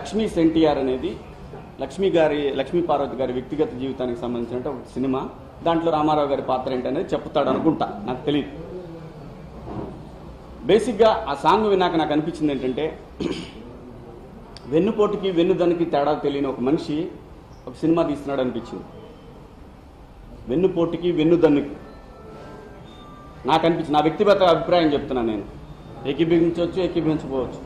లక్ష్మీ సెంటిఆర్ అనేది లక్ష్మీ గారి లక్ష్మీ పార్వతి గారి వ్యక్తిగత జీవితానికి సంబంధించిన ఒక సినిమా దాంట్లో రామారావు గారి పాత్ర ఏంటనేది చెప్తాడు అనుకుంటా నాకు తెలియదు బేసిక్గా ఆ సాంగ్ విన్నాక నాకు అనిపించింది ఏంటంటే వెన్నుపోటుకి వెన్నుదనికి తేడా తెలియని ఒక మనిషి ఒక సినిమా తీస్తున్నాడు అనిపించింది వెన్నుపోటుకి వెన్నుదన్నుకి నాకు అనిపించింది నా వ్యక్తిగత అభిప్రాయం చెప్తున్నాను నేను ఏకీభవించవచ్చు ఏకీభవించకపోవచ్చు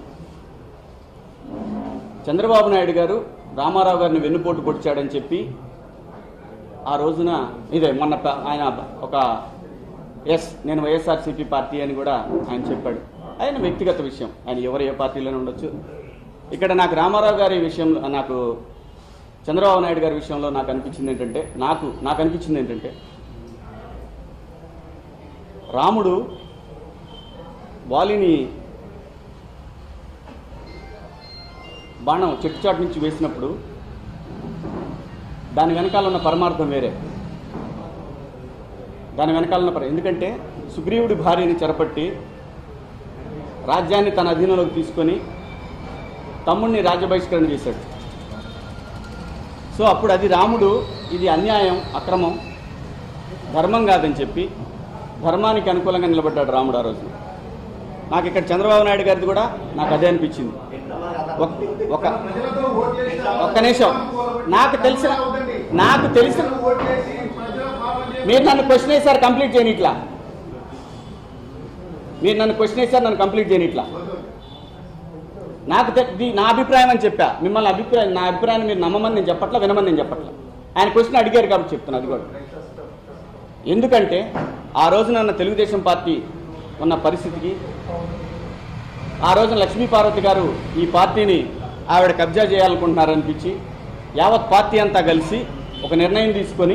చంద్రబాబు నాయుడు గారు రామారావు గారిని వెన్నుపోటు పొడిచాడని చెప్పి ఆ రోజున ఇదే మొన్న ప- ఆయన ఒక ఎస్ నేను వైఎస్ఆర్సీపీ పార్టీ అని కూడా ఆయన చెప్పాడు ఆయన వ్యక్తిగత విషయం ఆయన ఎవరు ఏ పార్టీలోనే ఉండొచ్చు ఇక్కడ నాకు రామారావు గారి విషయంలో నాకు చంద్రబాబు నాయుడు గారి విషయంలో నాకు అనిపించింది ఏంటంటే నాకు నాకు అనిపించింది ఏంటంటే రాముడు వాలిని బాణం చెట్టు చాటు నుంచి వేసినప్పుడు దాని వెనకాల ఉన్న పరమార్థం వేరే దాని వెనకాల ఉన్న పర ఎందుకంటే సుగ్రీవుడి భార్యని చెరపట్టి రాజ్యాన్ని తన అధీనంలోకి తీసుకొని తమ్ముడిని రాజ్య బహిష్కరణ చేశాడు సో అప్పుడు అది రాముడు ఇది అన్యాయం అక్రమం ధర్మం కాదని చెప్పి ధర్మానికి అనుకూలంగా నిలబడ్డాడు రాముడు ఆ రోజు నాకు ఇక్కడ చంద్రబాబు నాయుడు గారిది కూడా నాకు అదే అనిపించింది ఒక- ఒక ఒక్క నిమిషం నాకు తెలిసిన నాకు తెలిసిన మీరు నన్ను క్వశ్చన్ వేసారు కంప్లీట్ చేయని ఇట్లా మీరు నన్ను క్వశ్చన్ వేసారు నన్ను కంప్లీట్ చేయని ఇట్లా నాకు తె- ఇది నా అభిప్రాయం అని చెప్పా మిమ్మల్ని అభిప్రాయం నా అభిప్రాయాన్ని మీరు నమ్మమని నేను చెప్పట్లా వినమని నేను చెప్పట్లా ఆయన క్వశ్చన్ అడిగారు కాబట్టి చెప్తున్నా అది కూడా ఎందుకంటే ఆ రోజున ఉన్న తెలుగుదేశం పార్టీ ఉన్న పరిస్థితికి ఆ రోజున లక్ష్మీ పార్వతి గారు ఈ పార్టీని ఆవిడ కబ్జా చేయాలనుకుంటున్నారనిపించి యావత్ పార్టీ అంతా కలిసి ఒక నిర్ణయం తీసుకొని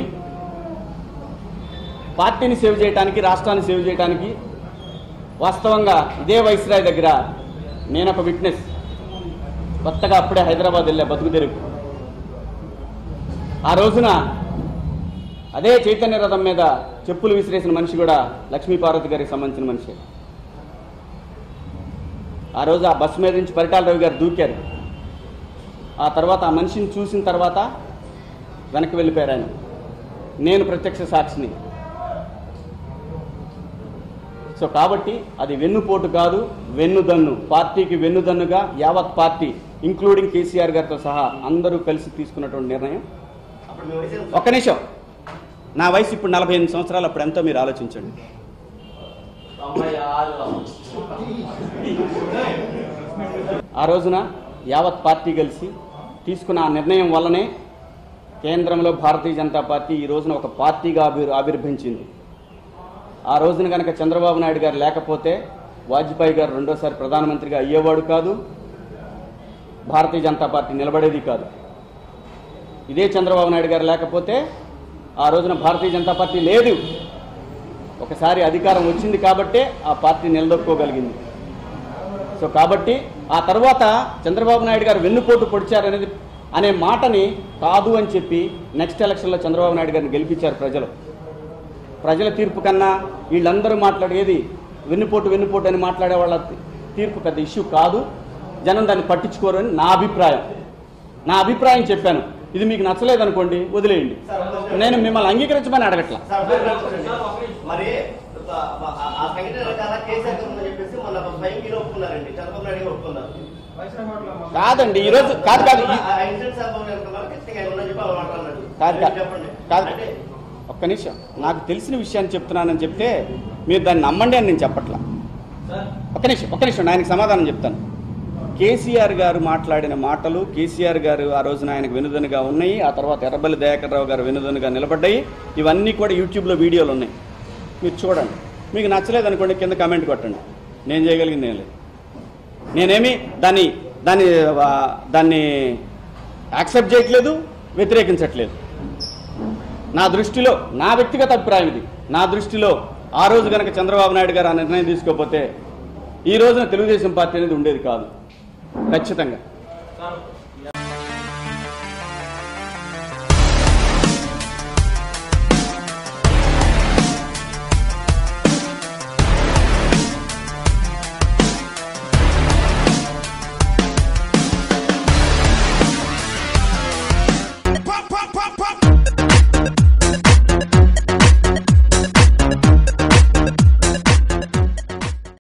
పార్టీని సేవ్ చేయడానికి రాష్ట్రాన్ని సేవ్ చేయడానికి వాస్తవంగా ఇదే వైస్రాయ్ దగ్గర నేను ఒక విట్నెస్ కొత్తగా అప్పుడే హైదరాబాద్ వెళ్ళా బతుకు తెరుగు ఆ రోజున అదే చైతన్య రథం మీద చెప్పులు విసిరేసిన మనిషి కూడా లక్ష్మీ పార్వతి గారికి సంబంధించిన మనిషి ఆ రోజు ఆ బస్సు మీద నుంచి పరిటాల రవి గారు దూకారు ఆ తర్వాత ఆ మనిషిని చూసిన తర్వాత వెనక్కి వెళ్ళిపోయారు ఆయన నేను ప్రత్యక్ష సాక్షిని సో కాబట్టి అది వెన్నుపోటు కాదు వెన్నుదన్ను పార్టీకి వెన్నుదన్నుగా యావత్ పార్టీ ఇంక్లూడింగ్ కేసీఆర్ గారితో సహా అందరూ కలిసి తీసుకున్నటువంటి నిర్ణయం అప్పుడు మీ వయసు ఎంత? ఒక్క నిమిషం నా వయసు ఇప్పుడు నలభై ఎనిమిది సంవత్సరాలు అప్పుడు ఎంతో మీరు ఆలోచించండి తొంభై ఆరు ఆ రోజున యావత్ పార్టీ కలిసి తీసుకున్న ఆ నిర్ణయం వల్లనే కేంద్రంలో భారతీయ జనతా పార్టీ ఈ రోజున ఒక పార్టీగా ఆవిర్ ఆవిర్భవించింది ఆ రోజున కనుక చంద్రబాబు నాయుడు గారు లేకపోతే వాజ్పేయి గారు రెండోసారి ప్రధానమంత్రిగా అయ్యేవాడు కాదు భారతీయ జనతా పార్టీ నిలబడేది కాదు ఇదే చంద్రబాబు నాయుడు గారు లేకపోతే ఆ రోజున భారతీయ జనతా పార్టీ లేదు ఒకసారి అధికారం వచ్చింది కాబట్టే ఆ పార్టీ నిలదొక్కోగలిగింది సో కాబట్టి ఆ తర్వాత చంద్రబాబు నాయుడు గారు వెన్నుపోటు పొడిచారనేది అనే మాటని కాదు అని చెప్పి నెక్స్ట్ ఎలక్షన్లో చంద్రబాబు నాయుడు గారిని గెలిపించారు ప్రజలు ప్రజల తీర్పు కన్నా వీళ్ళందరూ మాట్లాడేది వెన్నుపోటు వెన్నుపోటు అని మాట్లాడే వాళ్ళ తీర్పు పెద్ద ఇష్యూ కాదు జనం దాన్ని పట్టించుకోరు అని నా అభిప్రాయం నా అభిప్రాయం చెప్పాను ఇది మీకు నచ్చలేదు అనుకోండి వదిలేయండి నేను మిమ్మల్ని అంగీకరించమని అడగట్లా సార్, సార్, మరి ఆ- ఆ- ఆ సంఘటన రకాల కేసీఆర్ గారు ఉందని చెప్పేసి మొన్న స్వయం మీరు ఒప్పుకున్నారండి చంద్రబాబు నాయుడు గారు ఒప్పుకున్నారు కాదండి ఈరోజు కాదు కాదు ఈ- ఆ ఇన్సిడెంట్ చంద్రబాబు నాయుడు గారు ఖచ్చితంగా ఆయన ఉందని చెప్పి వాళ్ళు మాట్లాడినాడు కాదు కాదు చెప్పండి కాదు అంటే ఒక్క నిమిషం నాకు తెలిసిన విషయాన్ని చెప్తున్నానని చెప్తే మీరు దాన్ని నమ్మండి అని నేను చెప్పట్లా ఒక్క నిమిషం ఒక్క నిమిషం ఆయనకి సమాధానం చెప్తాను కేసీఆర్ గారు మాట్లాడిన మాటలు కేసీఆర్ గారు ఆ రోజున ఆయనకు వెనుదనుగా ఉన్నాయి ఆ తర్వాత ఎర్రబల్లి దయాకర్ రావు గారు వెనుదనుగా నిలబడ్డాయి ఇవన్నీ కూడా యూట్యూబ్లో వీడియోలు ఉన్నాయి మీరు చూడండి మీకు నచ్చలేదు అనుకోండి కింద కమెంట్ కొట్టండి నేను చేయగలిగింది ఏం లేదు నేనేమి దాన్ని దాన్ని ఆ, దాన్ని యాక్సెప్ట్ చేయట్లేదు వ్యతిరేకించట్లేదు నా దృష్టిలో నా వ్యక్తిగత అభిప్రాయం ఇది నా దృష్టిలో ఆ రోజు కనుక చంద్రబాబు నాయుడు గారు ఆ నిర్ణయం తీసుకోకపోతే ఈ రోజున తెలుగుదేశం పార్టీ అనేది ఉండేది కాదు ఖచ్చితంగా సార్